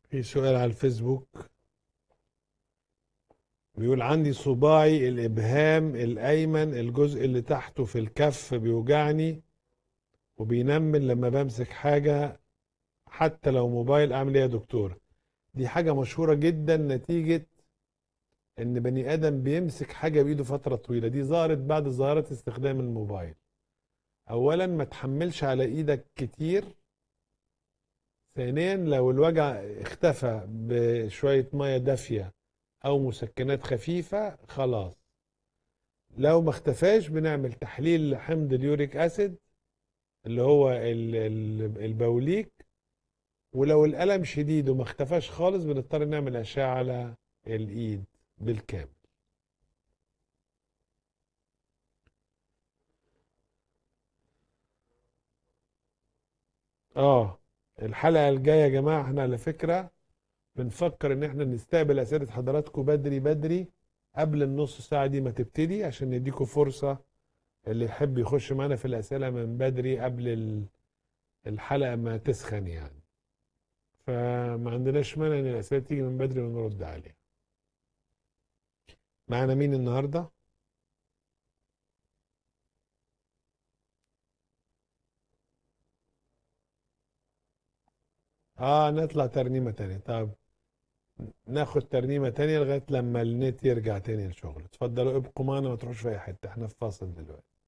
في سؤال على الفيسبوك بيقول عندي صباعي الإبهام الأيمن الجزء اللي تحته في الكف بيوجعني وبينمل لما بمسك حاجة حتى لو موبايل أعمل إيه يا دكتور دي حاجة مشهورة جدا نتيجة إن بني آدم بيمسك حاجة بإيده فترة طويلة دي ظهرت بعد ظاهرة استخدام الموبايل أولا ما تحملش على إيدك كتير ثانيا لو الوجع اختفى بشوية مية دافية أو مسكنات خفيفة خلاص لو ما اختفاش بنعمل تحليل حمض اليوريك أسيد اللي هو ال- ال- البوليك ولو الألم شديد وما اختفاش خالص بنضطر نعمل أشعة على الإيد بالكامل اه الحلقة الجاية يا جماعة احنا على فكرة بنفكر ان احنا نستقبل اسئلة حضراتكم بدري بدري قبل النص ساعة دي ما تبتدي عشان نديكم فرصة اللي يحب يخش معانا في الاسئلة من بدري قبل ال- الحلقة ما تسخن يعني فما عندناش مانع ان الاسئلة تيجي من بدري ونرد عليها معانا مين النهارده؟ اه نطلع ترنيمة تانية طب ناخد ترنيمة تانية لغاية لما النت يرجع تاني لشغله اتفضلوا ابقوا معانا ما تروحوش في اي حتة احنا في فاصل دلوقتي